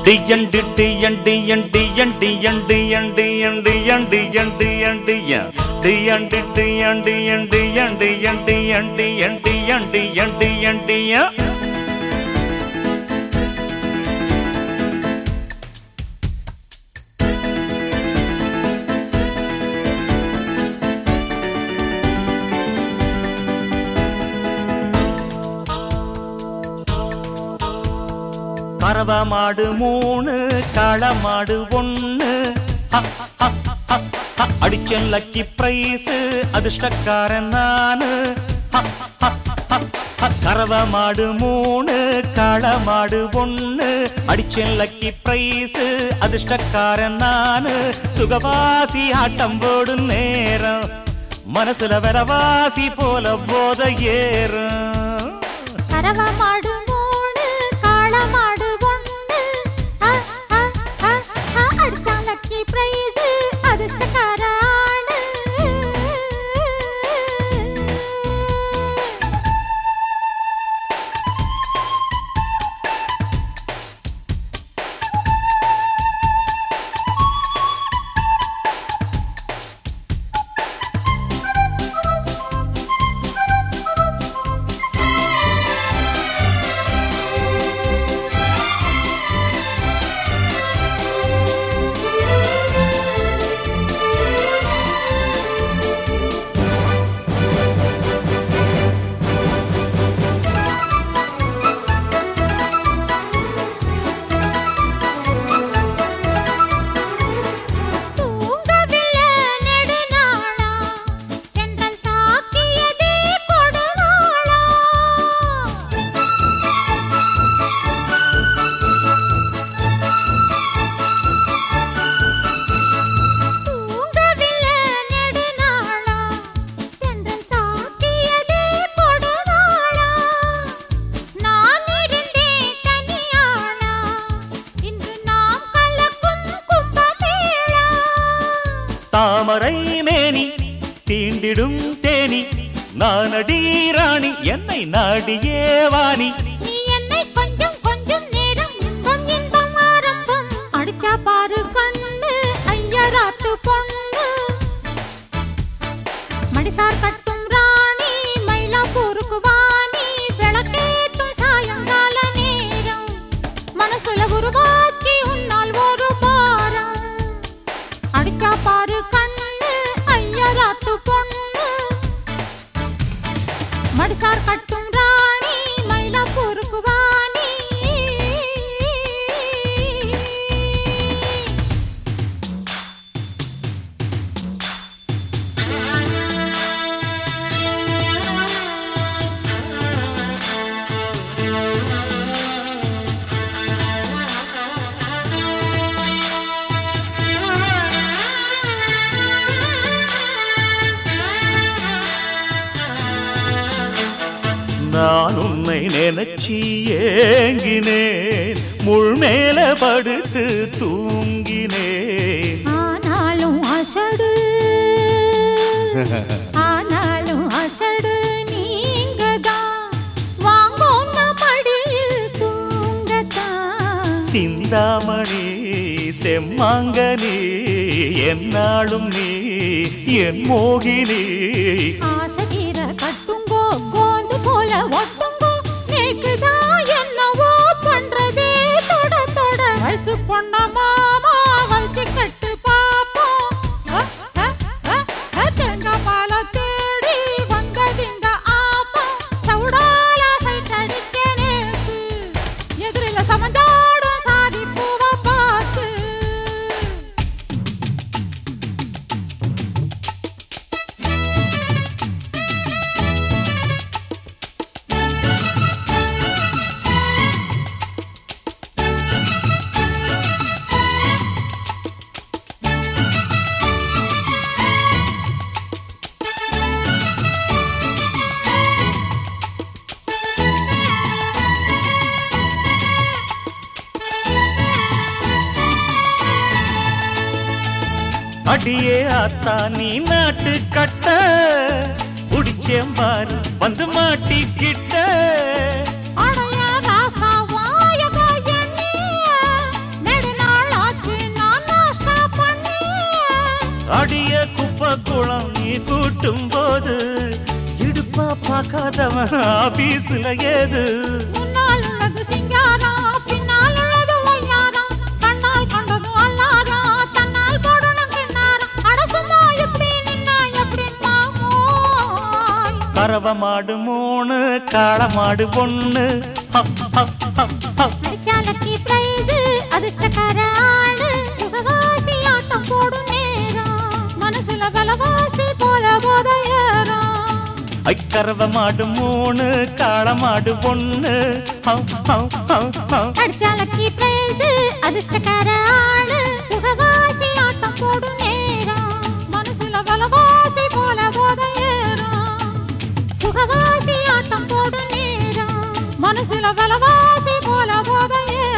டியண்டு டியண்டு யண்டு யண்டு யண்டு யண்டு யண்டு யண்டு யண்டு யண்டு ய டியண்டு டியண்டு யண்டு யண்டு யண்டு யண்டு யண்டு யண்டு யண்டு யண்டு ய கறவ மாடு மூணு கள மாடு ஒண்ணு ஹ, ஹ, ஹ, ஹ. அடிச்சன் லக்கி பிரைஸ் அதிர்ஷ்டக்காரன் நானு ஹ, ஹ, ஹ, ஹ. கறவ மாடு மூணு கள மாடு ஒண்ணு அடிச்சன் லக்கி பிரைஸ் அதிர்ஷ்டக்காரன் நானு சுகவாசி ஆட்டம் போடும் நேரம் மனசுல வரவாசி போல போத ஏறும் கறவ மாடு மூணு காள மாடு ஒண்ணு அ, அ, அ, அ, அடிச்சா லக்கி பிரைஸ் அதிர்ஷ்டக்கார ஆளு தூங்கவில்லை நெடுநாளா தென்றல் தாக்கியதே கொடுநாளா தூங்கவில்லை நெடுநாளா தென்றல் தாக்கியதே கொடுநாளா நான் இருந்தேன் தனியாளா இன்று நாம் கலக்கும் கும்பமேளா தாமரை மேனி தீண்டிடும் தேனி நானடி ராணி என்னை நாடியே வாணி நீ என்னை கொஞ்சம் கொஞ்சம் நேரம் இன்பம் இன்பம் ஆரம்பம் அடிச்சா பாரு கண்ணு ஐயராத்து பொண்ணு மடிசார் கட்டும் ராணி மயிலாப்பூருக்கு வாணி விளக்கேத்தும் சாயங்கால நேரம் மனசுல உருவாக்கி உன்னால் ஒரு பாரம் அடிச்சா பாரு கண்ணு ஐயராத்து பொண்ணு மடிசார் கட்டும் ராணி மயிலாப்பூருக்கு வாணி நான் உன்னை நினைச்சி ஏங்கினேன் முள் மேல படுத்து தூங்கினேன் ஆனாலும் அசடு ஆனாலும் அசடு நீங்கதான் வாங்கோன்ன மடியில் தூங்கத்தான் சிந்தாமணி செம்மாங்கனி என்னாலும் நீ என் மோகினி ஆசைதீர கட்டுங்கோ கோந்து போல ஒட்டுங்கோ நேக்குதான் என்னவோ பண்றதே தொட தொட வயசு பொண்ண மாமா வச்சு கட்டு பாப்போம் அ, அ, அ, அ, தேங்காய் பால தேடி வந்ததிந்த ஆப்பம் சவுடால சைட் அடிக்க நேத்து எதிரில சமந்தாடும் சாதி பூவ பார்த்து அடியே ஆத்தா நீ நாட்டு கட்ட புடிச்சேம்பாரு வந்து மாட்டிக்கிட்ட அடைய ராசா வாயக எண்ணிய பார்க்காதவன் ஆபீஸ்ல ஏது முன்னால் உள்ளது சிங்காரம் பின்னால் உள்ளது ஒய்யாரம் கண்ணால் கண்டது அல்லாரம் தன்னால் போடணும் கிண்ணாரம் அட சும்மா எப்படி நின்னா எப்படி மாமோய் கறவ மாடு மூணு காளை மாடு ஒண்ணு ஹப், ஹப், ஹப், ஹப். அடிச்சாலக்கி பிரைஸ் அதிர்ஷ்டக்கார ஆளு சுகவாசி ஆட்டம் போடும் நேரம் மனசுல பலவாசி போல போத ஏறும் ஐ கறவ மாடு மூணு காளை மாடு ஒண்ணு ஹப், ஹப், ஹப், ஹப். அடிச்சாலக்கி பிரைஸ் அதிர்ஷ்டக்கார ஆளு சுகவாசி ஆட்டம் போடும் நேரம் மனசுல பலவாசி போல போத ஏறும் சுகவாசி ஆட்டம் போடும் நேரம் மனசுல பலவாசி போல போத ஏறும்